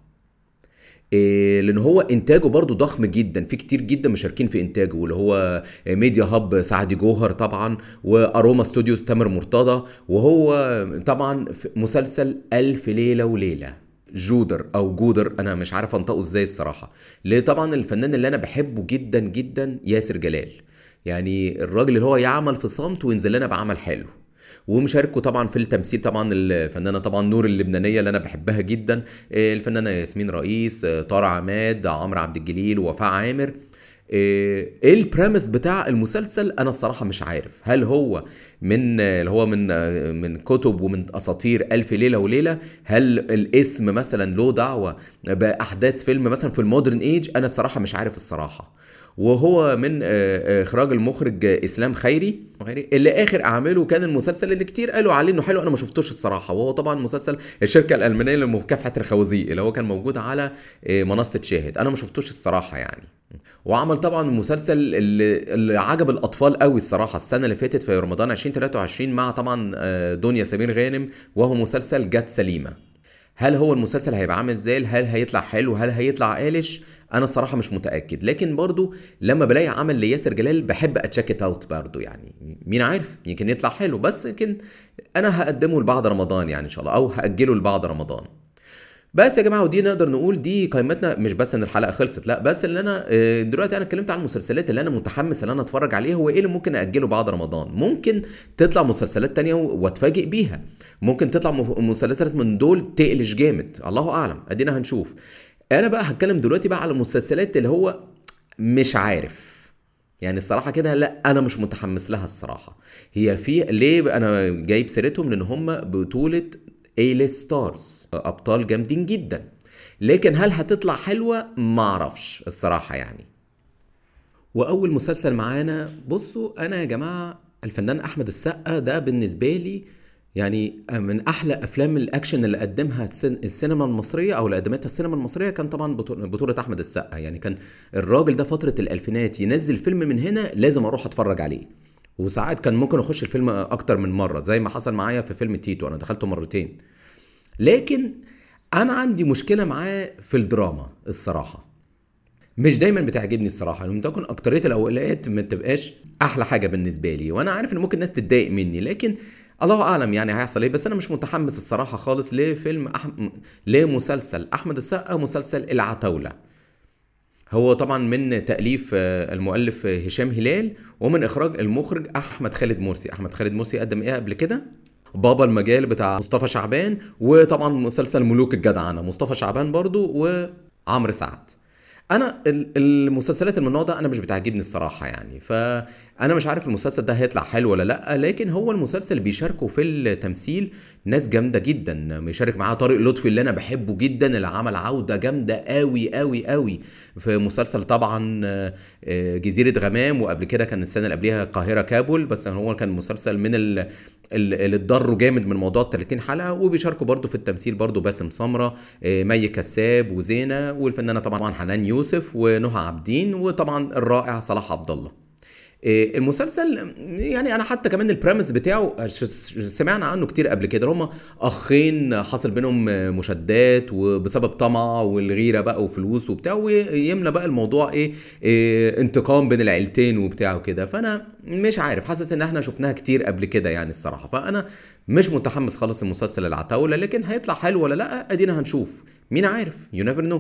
إيه لان هو انتاجه برضو ضخم جدا في كتير جدا مشاركين في انتاجه اللي هو ميديا هاب سعد جوهر طبعا واروما ستوديوز تامر مرتضى وهو طبعا مسلسل الف ليله وليله جودر او جودر انا مش عارف انطقه ازاي الصراحه ليه طبعا الفنان اللي انا بحبه جدا جدا ياسر جلال يعني الراجل اللي هو يعمل في صمت وينزل لنا بعمل حلو ومشاركه طبعا في التمثيل طبعا الفنانه طبعا نور اللبنانيه اللي انا بحبها جدا الفنانه ياسمين رئيس طارق عماد عمرو عبد الجليل وفاء عامر ايه البريمس بتاع المسلسل انا الصراحه مش عارف هل هو من اللي هو من من كتب ومن اساطير الف ليله وليله هل الاسم مثلا له دعوه باحداث فيلم مثلا في المودرن ايج انا الصراحه مش عارف الصراحه وهو من اخراج المخرج اسلام خيري اللي اخر اعماله كان المسلسل اللي كتير قالوا عليه انه حلو انا ما شفتوش الصراحه وهو طبعا مسلسل الشركه الالمانيه لمكافحه الخوازيق اللي هو كان موجود على منصه شاهد انا ما شفتوش الصراحه يعني وعمل طبعا المسلسل اللي, اللي عجب الاطفال قوي الصراحه السنه اللي فاتت في رمضان 2023 مع طبعا دنيا سمير غانم وهو مسلسل جت سليمه هل هو المسلسل هيبقى عامل ازاي هل هيطلع حلو هل هيطلع قالش انا الصراحه مش متاكد لكن برضو لما بلاقي عمل لياسر جلال بحب اتشيك اوت برضو يعني مين عارف يمكن يطلع حلو بس يمكن انا هقدمه لبعد رمضان يعني ان شاء الله او هاجله لبعد رمضان بس يا جماعه ودي نقدر نقول دي قائمتنا مش بس ان الحلقه خلصت لا بس اللي انا دلوقتي انا اتكلمت عن المسلسلات اللي انا متحمس ان انا اتفرج عليها هو ايه اللي ممكن اجله بعد رمضان ممكن تطلع مسلسلات تانية واتفاجئ بيها ممكن تطلع مسلسلات من دول تقلش جامد الله اعلم ادينا هنشوف انا بقى هتكلم دلوقتي بقى على المسلسلات اللي هو مش عارف يعني الصراحه كده لا انا مش متحمس لها الصراحه هي في ليه انا جايب سيرتهم لان هم بطوله اي ستارز ابطال جامدين جدا لكن هل هتطلع حلوه معرفش الصراحه يعني واول مسلسل معانا بصوا انا يا جماعه الفنان احمد السقا ده بالنسبه لي يعني من احلى افلام الاكشن اللي قدمها السينما المصريه او اللي قدمتها السينما المصريه كان طبعا بطوله احمد السقا يعني كان الراجل ده فتره الالفينات ينزل فيلم من هنا لازم اروح اتفرج عليه وساعات كان ممكن اخش الفيلم اكتر من مره زي ما حصل معايا في فيلم تيتو انا دخلته مرتين لكن انا عندي مشكله معاه في الدراما الصراحه مش دايما بتعجبني الصراحه لما تكون اكتريه الاوقات ما تبقاش احلى حاجه بالنسبه لي وانا عارف ان ممكن الناس تتضايق مني لكن الله اعلم يعني هيحصل ايه بس انا مش متحمس الصراحه خالص لفيلم أحم... لمسلسل احمد السقا مسلسل العتاوله هو طبعا من تاليف آه، المؤلف هشام هلال ومن اخراج المخرج احمد خالد مرسي احمد خالد مرسي قدم ايه قبل كده بابا المجال بتاع مصطفى شعبان وطبعا مسلسل ملوك الجدعنه مصطفى شعبان برضو وعمرو سعد انا ال- المسلسلات من النوع ده انا مش بتعجبني الصراحه يعني فانا مش عارف المسلسل ده هيطلع حلو ولا لا لكن هو المسلسل اللي بيشاركوا في التمثيل ناس جامده جدا بيشارك معاه طارق لطفي اللي انا بحبه جدا اللي عمل عوده جامده قوي قوي قوي في مسلسل طبعا آه، آه، جزيره غمام وقبل كده كان السنه اللي قبلها القاهره كابول بس هو كان مسلسل من ال- ال- اللي اتضروا جامد من موضوع ال 30 حلقه وبيشاركوا برضو في التمثيل برضو باسم سمره آه، مي كساب وزينه والفنانه طبعا حنان يوسف ونهى عابدين وطبعا الرائع صلاح عبد الله إيه، المسلسل يعني انا حتى كمان البريمس بتاعه ش- ش- سمعنا عنه كتير قبل كده هما اخين حصل بينهم مشادات وبسبب طمع والغيره بقى وفلوس وبتاع ويملى بقى الموضوع ايه, إيه انتقام بين العيلتين وبتاع وكده فانا مش عارف حاسس ان احنا شفناها كتير قبل كده يعني الصراحه فانا مش متحمس خالص المسلسل العتاوله لكن هيطلع حلو ولا لا ادينا هنشوف مين عارف يو نيفر نو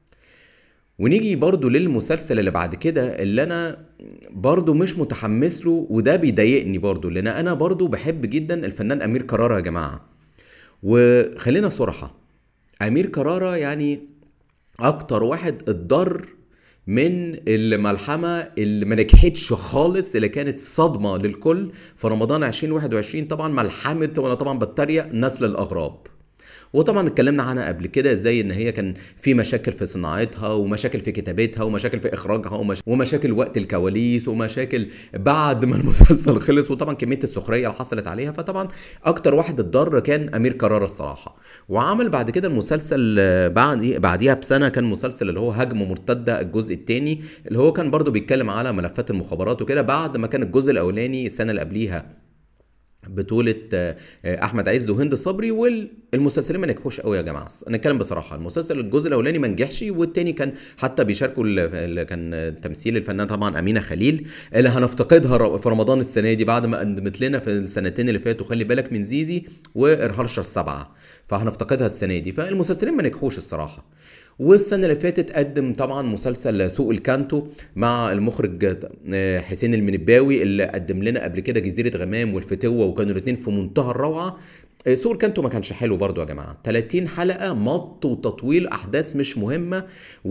ونيجي برضو للمسلسل اللي بعد كده اللي انا برضو مش متحمس له وده بيضايقني برضو لان انا برضو بحب جدا الفنان امير كرارة يا جماعة وخلينا صراحة امير كرارة يعني اكتر واحد اتضر من الملحمة اللي ما نجحتش خالص اللي كانت صدمة للكل في رمضان 2021 طبعا ملحمة وانا طبعا بتريق نسل الاغراب وطبعا اتكلمنا عنها قبل كده ازاي ان هي كان في مشاكل في صناعتها ومشاكل في كتابتها ومشاكل في اخراجها ومش... ومشاكل وقت الكواليس ومشاكل بعد ما المسلسل خلص وطبعا كميه السخريه اللي حصلت عليها فطبعا اكتر واحد اتضر كان امير كرارة الصراحه وعمل بعد كده المسلسل آه، بعد بعديها بسنه كان مسلسل اللي هو هجمه مرتده الجزء الثاني اللي هو كان برضو بيتكلم على ملفات المخابرات وكده بعد ما كان الجزء الاولاني السنه اللي قبليها بطولة آه، آه، أحمد عز وهند صبري والمسلسلين ما نجحوش قوي يا جماعة نتكلم بصراحة المسلسل الجزء الأولاني ما نجحش والتاني كان حتى بيشاركوا ال- اللي كان تمثيل الفنان طبعا أمينة خليل اللي هنفتقدها ر- في رمضان السنة دي بعد ما قدمت لنا في السنتين اللي فاتوا خلي بالك من زيزي وإرهالشة السبعة فهنفتقدها السنة دي فالمسلسلين ما نجحوش الصراحة والسنة اللي فاتت قدم طبعا مسلسل سوق الكانتو مع المخرج آه، حسين المنباوي اللي قدم لنا قبل كده جزيرة غمام والفتوة وكانوا الاتنين في منتهى الروعة آه، سوق الكانتو ما كانش حلو برضو يا جماعة 30 حلقة مط وتطويل أحداث مش مهمة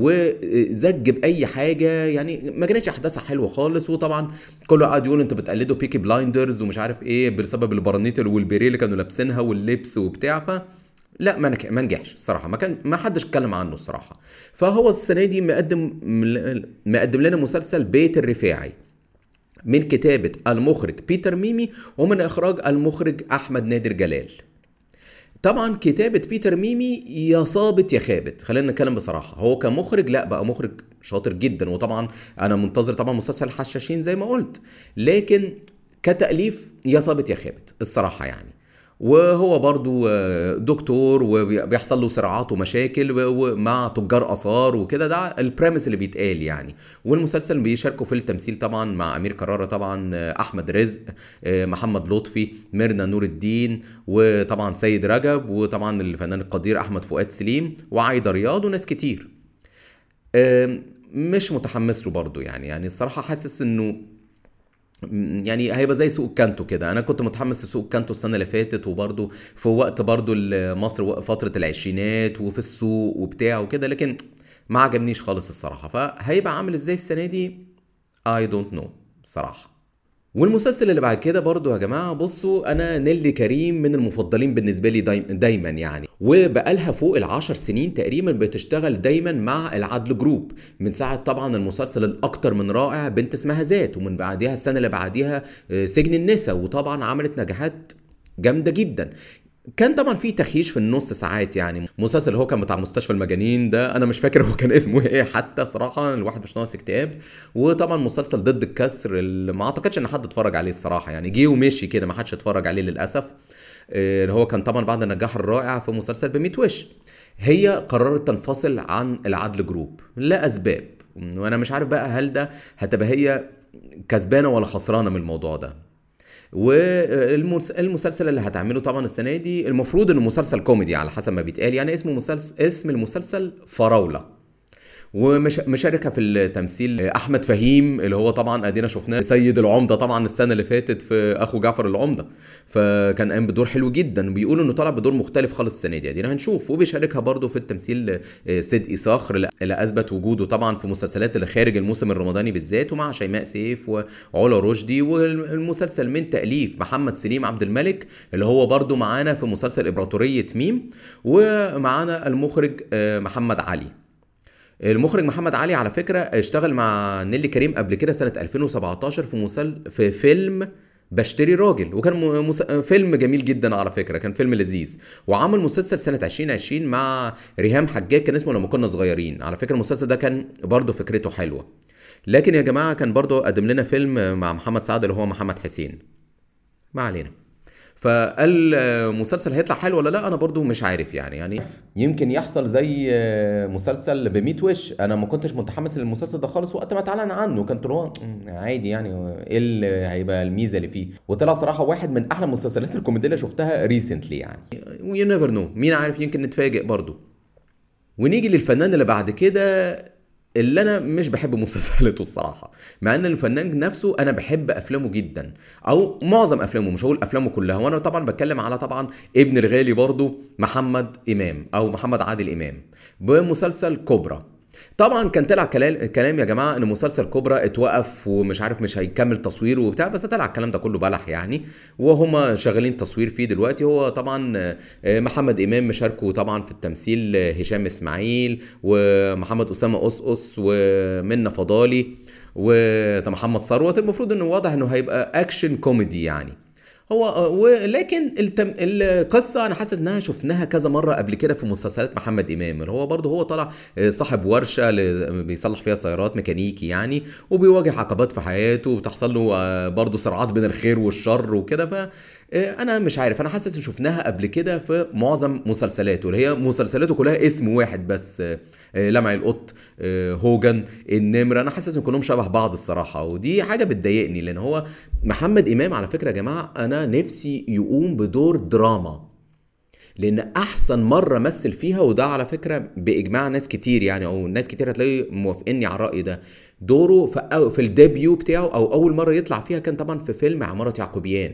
وزج بأي حاجة يعني ما كانتش أحداثها حلوة خالص وطبعا كله قاعد يقول أنت بتقلدوا بيكي بلايندرز ومش عارف إيه بسبب البرانيت والبيريه اللي كانوا لابسينها واللبس وبتاع ف لا ما نك... ما نجحش الصراحه ما كان ما حدش اتكلم عنه الصراحه فهو السنه دي مقدم مقدم لنا مسلسل بيت الرفاعي من كتابه المخرج بيتر ميمي ومن اخراج المخرج احمد نادر جلال طبعا كتابة بيتر ميمي يا صابت يا خابت خلينا نتكلم بصراحة هو كمخرج لا بقى مخرج شاطر جدا وطبعا انا منتظر طبعا مسلسل الحشاشين زي ما قلت لكن كتأليف يا صابت يا خابت الصراحة يعني وهو برضو آه، دكتور وبيحصل له صراعات ومشاكل و- ومع تجار اثار وكده ده البريمس اللي بيتقال يعني والمسلسل بيشاركوا في التمثيل طبعا مع امير كرارة طبعا آه، احمد رزق آه، محمد لطفي ميرنا نور الدين وطبعا سيد رجب وطبعا الفنان القدير احمد فؤاد سليم وعايده رياض وناس كتير آم، مش متحمس له برضو يعني يعني الصراحه حاسس انه م- يعني هيبقى زي سوق الكانتو كده انا كنت متحمس لسوق الكانتو السنه اللي فاتت وبرضو في وقت برضو ال- مصر وق- فتره العشرينات وفي السوق وبتاع وكده لكن ما عجبنيش خالص الصراحه فهيبقى عامل ازاي السنه دي I don't know صراحه والمسلسل اللي بعد كده برضو يا جماعة بصوا أنا نيلي كريم من المفضلين بالنسبة لي دايما, دايما يعني وبقالها فوق العشر سنين تقريبا بتشتغل دايما مع العدل جروب من ساعة طبعا المسلسل الأكتر من رائع بنت اسمها ذات ومن بعديها السنة اللي بعديها آه، سجن النساء وطبعا عملت نجاحات جامدة جدا كان طبعا في تخييش في النص ساعات يعني مسلسل اللي هو كان بتاع مستشفى المجانين ده انا مش فاكر هو كان اسمه ايه حتى صراحه الواحد مش ناقص اكتئاب وطبعا مسلسل ضد الكسر اللي ما اعتقدش ان حد اتفرج عليه الصراحه يعني جه ومشي كده ما حدش اتفرج عليه للاسف آه، اللي هو كان طبعا بعد النجاح الرائع في مسلسل بميت وش هي قررت تنفصل عن العدل جروب لاسباب وانا مش عارف بقى هل ده هتبقى هي كسبانه ولا خسرانه من الموضوع ده والمسلسل اللي هتعمله طبعا السنه دي المفروض انه مسلسل كوميدي على حسب ما بيتقال يعني اسمه مسلسل اسم المسلسل فراوله ومشاركه في التمثيل احمد فهيم اللي هو طبعا ادينا شفناه سيد العمده طبعا السنه اللي فاتت في اخو جعفر العمده فكان قام بدور حلو جدا وبيقولوا انه طلع بدور مختلف خالص السنه دي ادينا هنشوف وبيشاركها برضه في التمثيل صدقي صخر اللي اثبت وجوده طبعا في مسلسلات اللي خارج الموسم الرمضاني بالذات ومع شيماء سيف وعلا رشدي والمسلسل من تاليف محمد سليم عبد الملك اللي هو برضه معانا في مسلسل امبراطوريه ميم ومعانا المخرج محمد علي المخرج محمد علي على فكره اشتغل مع نيلي كريم قبل كده سنه 2017 في مسل في فيلم بشتري راجل وكان مس... فيلم جميل جدا على فكره كان فيلم لذيذ وعمل مسلسل سنه 2020 مع ريهام حجاج كان اسمه لما كنا صغيرين على فكره المسلسل ده كان برضه فكرته حلوه لكن يا جماعه كان برضه قدم لنا فيلم مع محمد سعد اللي هو محمد حسين ما علينا فالمسلسل هيطلع حلو ولا لا انا برضو مش عارف يعني يعني يمكن يحصل زي مسلسل ب وش انا ما كنتش متحمس للمسلسل ده خالص وقت ما اتعلن عنه كنت هو عادي يعني ايه اللي هيبقى الميزه اللي فيه وطلع صراحه واحد من احلى المسلسلات الكوميديه اللي شفتها ريسنتلي يعني ويو نيفر نو مين عارف يمكن نتفاجئ برضو ونيجي للفنان اللي بعد كده اللي انا مش بحب مسلسلاته الصراحه مع ان الفنان نفسه انا بحب افلامه جدا او معظم افلامه مش هقول افلامه كلها وانا طبعا بتكلم على طبعا ابن الغالي برضو محمد امام او محمد عادل امام بمسلسل كوبرا طبعا كان طلع كلام يا جماعه ان مسلسل كوبرا اتوقف ومش عارف مش هيكمل تصويره وبتاع بس طلع الكلام ده كله بلح يعني وهما شغالين تصوير فيه دلوقتي هو طبعا محمد امام مشاركه طبعا في التمثيل هشام اسماعيل ومحمد اسامه قصقص ومنى فضالي ومحمد ثروت المفروض انه واضح انه هيبقى اكشن كوميدي يعني هو ولكن التم... القصه انا حاسس انها شفناها كذا مره قبل كده في مسلسلات محمد امام اللي هو برضه هو طالع صاحب ورشه بيصلح فيها سيارات ميكانيكي يعني وبيواجه عقبات في حياته وبتحصل له برضه صراعات بين الخير والشر وكده ف انا مش عارف انا حاسس ان شفناها قبل كده في معظم مسلسلاته اللي هي مسلسلاته كلها اسم واحد بس لمع القط هوجن النمر انا حاسس ان كلهم شبه بعض الصراحه ودي حاجه بتضايقني لان هو محمد امام على فكره يا جماعه انا نفسي يقوم بدور دراما لان احسن مره مثل فيها وده على فكره باجماع ناس كتير يعني او ناس كتير هتلاقي موافقيني على الراي ده دوره في, في الديبيو بتاعه او اول مره يطلع فيها كان طبعا في فيلم عماره يعقوبيان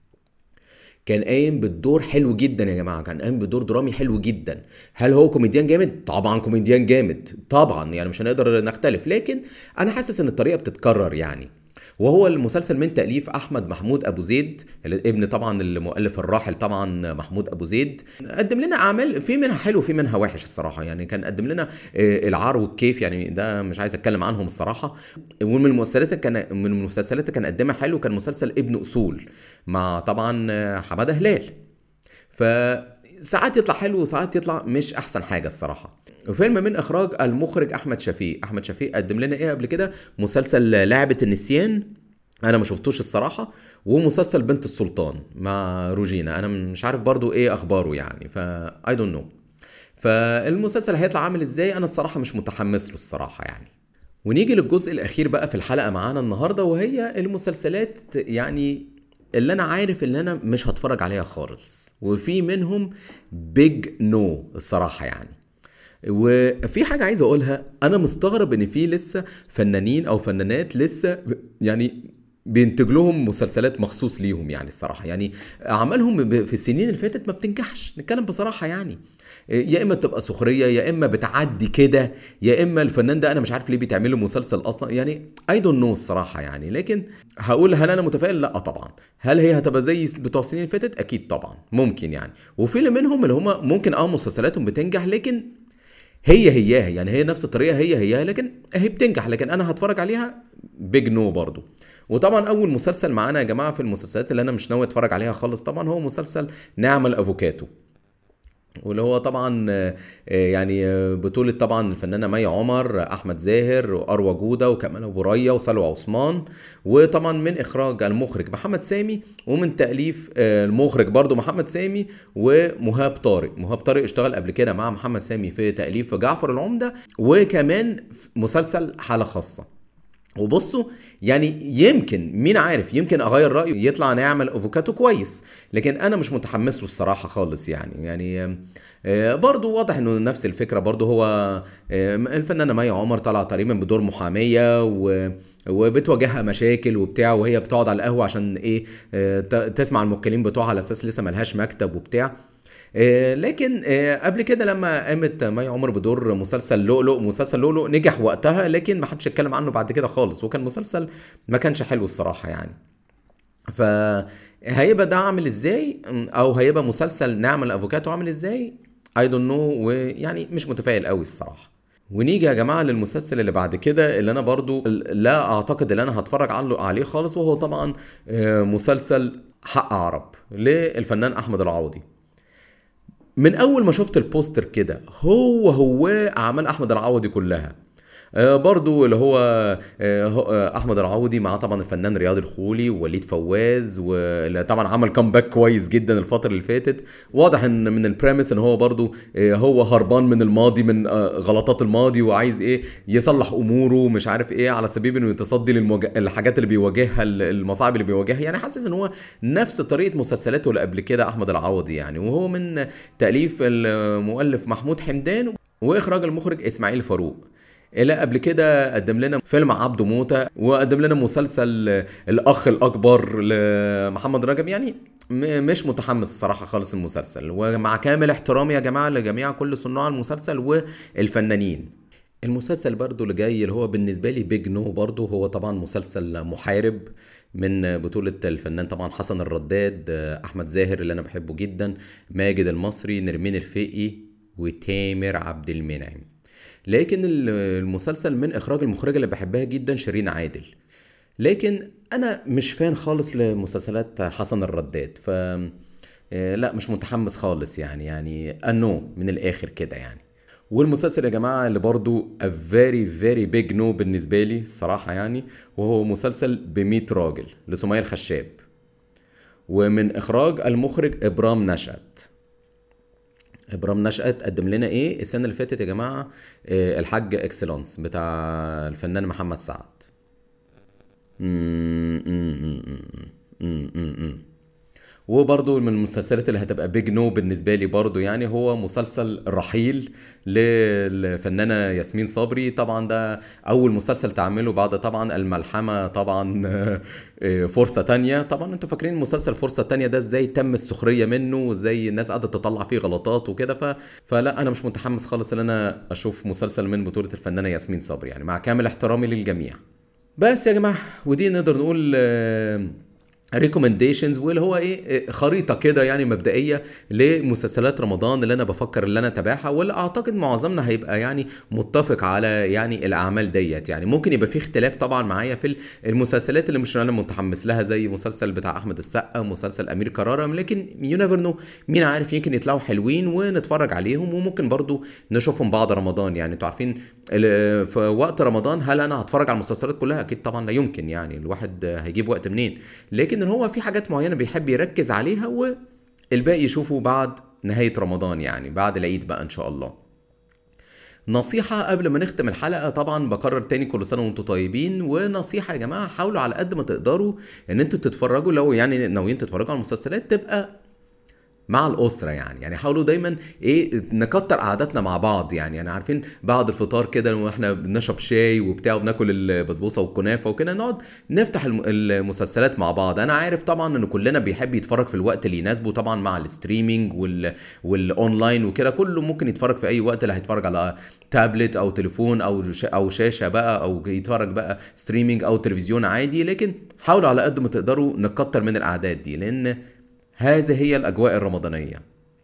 كان قايم بالدور حلو جدا يا جماعه كان قايم بدور درامي حلو جدا هل هو كوميديان جامد طبعا كوميديان جامد طبعا يعني مش هنقدر نختلف لكن انا حاسس ان الطريقه بتتكرر يعني وهو المسلسل من تأليف أحمد محمود أبو زيد ابن طبعا المؤلف الراحل طبعا محمود أبو زيد قدم لنا أعمال في منها حلو وفي منها وحش الصراحة يعني كان قدم لنا العار والكيف يعني ده مش عايز أتكلم عنهم الصراحة ومن المسلسلات كان من المسلسلات كان قدمها حلو كان مسلسل ابن أصول مع طبعا حمادة هلال ف ساعات يطلع حلو وساعات يطلع مش احسن حاجه الصراحه وفيلم من اخراج المخرج احمد شفيق احمد شفيق قدم لنا ايه قبل كده مسلسل لعبه النسيان انا ما شفتوش الصراحه ومسلسل بنت السلطان مع روجينا انا مش عارف برضو ايه اخباره يعني ف اي دونت نو فالمسلسل هيطلع عامل ازاي انا الصراحه مش متحمس له الصراحه يعني ونيجي للجزء الاخير بقى في الحلقه معانا النهارده وهي المسلسلات يعني اللي انا عارف ان انا مش هتفرج عليها خالص وفي منهم بيج نو no الصراحه يعني وفي حاجه عايز اقولها انا مستغرب ان في لسه فنانين او فنانات لسه يعني بينتج لهم مسلسلات مخصوص ليهم يعني الصراحه يعني اعمالهم في السنين اللي فاتت ما بتنجحش نتكلم بصراحه يعني يا اما بتبقى سخريه يا اما بتعدي كده يا اما الفنان ده انا مش عارف ليه بيتعمل له مسلسل اصلا يعني اي دونت نو الصراحه يعني لكن هقول هل انا متفائل لا طبعا هل هي هتبقى زي بتوع السنين اللي فاتت اكيد طبعا ممكن يعني وفي منهم اللي هم ممكن اه مسلسلاتهم بتنجح لكن هي هياها يعني هي نفس الطريقه هي هياها لكن هي بتنجح لكن انا هتفرج عليها بيج نو برضو وطبعا اول مسلسل معانا يا جماعه في المسلسلات اللي انا مش ناوي اتفرج عليها خالص طبعا هو مسلسل نعمل افوكاتو واللي هو طبعا يعني بطولة طبعا الفنانة مي عمر أحمد زاهر وأروى جودة وكمال أبو ريا وسلوى عثمان وطبعا من إخراج المخرج محمد سامي ومن تأليف المخرج برضو محمد سامي ومهاب طارق مهاب طارق اشتغل قبل كده مع محمد سامي في تأليف جعفر العمدة وكمان في مسلسل حالة خاصة وبصوا يعني يمكن مين عارف يمكن اغير رايي يطلع نعمل افوكاتو كويس لكن انا مش متحمس له الصراحه خالص يعني يعني آه، برضو واضح انه نفس الفكره برضو هو آه، الفنانه مي عمر طالعه تقريبا بدور محاميه و وبتواجهها مشاكل وبتاع وهي بتقعد على القهوه عشان ايه آه، تسمع الموكلين بتوعها على اساس لسه ملهاش مكتب وبتاع آه، لكن آه، قبل كده لما قامت مي عمر بدور مسلسل لؤلؤ مسلسل لؤلؤ نجح وقتها لكن ما حدش اتكلم عنه بعد كده خالص وكان مسلسل ما كانش حلو الصراحه يعني فهيبقى ده عامل ازاي او هيبقى مسلسل نعمل افوكاتو عامل ازاي اي دونت نو ويعني مش متفائل قوي الصراحه ونيجي يا جماعه للمسلسل اللي بعد كده اللي انا برضو لا اعتقد ان انا هتفرج عليه خالص وهو طبعا آه، مسلسل حق عرب للفنان احمد العوضي من اول ما شفت البوستر كده هو هو اعمال احمد العوضي كلها آه، برضو اللي هو آه، آه، احمد العوضي مع طبعا الفنان رياض الخولي ووليد فواز واللي طبعا عمل كومباك كويس جدا الفتره اللي فاتت واضح ان من البريمس ان هو برضو هو هربان من الماضي من غلطات الماضي وعايز ايه يصلح اموره مش عارف ايه على سبيل انه يتصدي للحاجات اللي بيواجهها المصاعب اللي بيواجهها يعني حاسس ان هو نفس طريقه مسلسلاته اللي قبل كده احمد العوضي يعني وهو من تاليف المؤلف محمود حمدان واخراج المخرج اسماعيل فاروق الى قبل كده قدم لنا فيلم عبده موتة وقدم لنا مسلسل الاخ الاكبر لمحمد رجب يعني مش متحمس الصراحة خالص المسلسل ومع كامل احترامي يا جماعة لجميع كل صناع المسلسل والفنانين المسلسل برضو اللي جاي اللي هو بالنسبة لي بيج نو برضو هو طبعا مسلسل محارب من بطولة الفنان طبعا حسن الرداد أحمد زاهر اللي أنا بحبه جدا ماجد المصري نرمين الفقي وتامر عبد المنعم لكن المسلسل من اخراج المخرجه اللي بحبها جدا شيرين عادل لكن انا مش فان خالص لمسلسلات حسن الرداد ف آه، لا مش متحمس خالص يعني يعني انو من الاخر كده يعني والمسلسل يا جماعة اللي برضو a very very big no بالنسبة لي الصراحة يعني وهو مسلسل بميت راجل لسمية الخشاب ومن إخراج المخرج إبرام نشأت ابرام نشأت قدم لنا ايه السنه اللي فاتت يا جماعه إيه الحاج اكسلانس بتاع الفنان محمد سعد وبرضه من المسلسلات اللي هتبقى بيج نو بالنسبه لي برضه يعني هو مسلسل رحيل للفنانه ياسمين صبري طبعا ده اول مسلسل تعمله بعد طبعا الملحمه طبعا آه، فرصه تانية طبعا انتوا فاكرين مسلسل فرصه تانية ده ازاي تم السخريه منه وازاي الناس قاعده تطلع فيه غلطات وكده ف... فلا انا مش متحمس خالص ان انا اشوف مسلسل من بطوله الفنانه ياسمين صبري يعني مع كامل احترامي للجميع بس يا جماعه ودي نقدر نقول آه، ريكومنديشنز واللي هو ايه خريطه كده يعني مبدئيه لمسلسلات رمضان اللي انا بفكر اللي انا اتابعها واللي اعتقد معظمنا هيبقى يعني متفق على يعني الاعمال ديت يعني ممكن يبقى في اختلاف طبعا معايا في المسلسلات اللي مش انا متحمس لها زي مسلسل بتاع احمد السقا مسلسل امير كرارة لكن يو نيفر نو مين عارف يمكن يطلعوا حلوين ونتفرج عليهم وممكن برضو نشوفهم بعد رمضان يعني انتوا عارفين في وقت رمضان هل انا هتفرج على المسلسلات كلها اكيد طبعا لا يمكن يعني الواحد هيجيب وقت منين لكن ان هو في حاجات معينه بيحب يركز عليها والباقي يشوفه بعد نهايه رمضان يعني بعد العيد بقى ان شاء الله نصيحة قبل ما نختم الحلقة طبعا بكرر تاني كل سنة وانتم طيبين ونصيحة يا جماعة حاولوا على قد ما تقدروا ان انتوا تتفرجوا لو يعني ناويين تتفرجوا على المسلسلات تبقى مع الاسره يعني يعني حاولوا دايما ايه نكتر قعداتنا مع بعض يعني يعني عارفين بعد الفطار كده واحنا بنشرب شاي وبتاع وبناكل البسبوسه والكنافه وكده نقعد نفتح المسلسلات مع بعض انا عارف طبعا ان كلنا بيحب يتفرج في الوقت اللي يناسبه طبعا مع الستريمينج وال والاونلاين وكده كله ممكن يتفرج في اي وقت اللي هيتفرج على تابلت او تليفون او او شاشه بقى او يتفرج بقى ستريمينج او تلفزيون عادي لكن حاولوا على قد ما تقدروا نكتر من الاعداد دي لان هذه هي الأجواء الرمضانية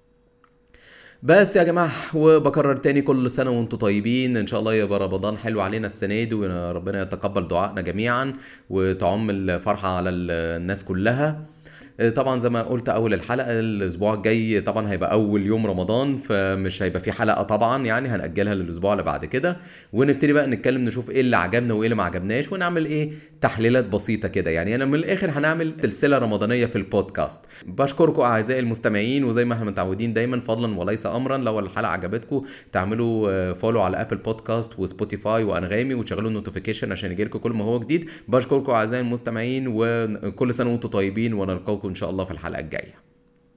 بس يا جماعة وبكرر تاني كل سنة وانتم طيبين ان شاء الله يبقى رمضان حلو علينا السنة دي وربنا يتقبل دعائنا جميعا وتعم الفرحة على الناس كلها طبعا زي ما قلت اول الحلقه الاسبوع الجاي طبعا هيبقى اول يوم رمضان فمش هيبقى في حلقه طبعا يعني هنأجلها للاسبوع اللي بعد كده ونبتدي بقى نتكلم نشوف ايه اللي عجبنا وايه اللي ما عجبناش ونعمل ايه تحليلات بسيطه كده يعني انا من الاخر هنعمل سلسله رمضانيه في البودكاست بشكركم اعزائي المستمعين وزي ما احنا متعودين دايما فضلا وليس امرا لو الحلقه عجبتكم تعملوا فولو على ابل بودكاست وسبوتيفاي وانغامي وتشغلوا النوتيفيكيشن عشان يجيلكم كل ما هو جديد بشكركم اعزائي المستمعين وكل سنه وانتم طيبين ونلقاكم ان شاء الله في الحلقه الجايه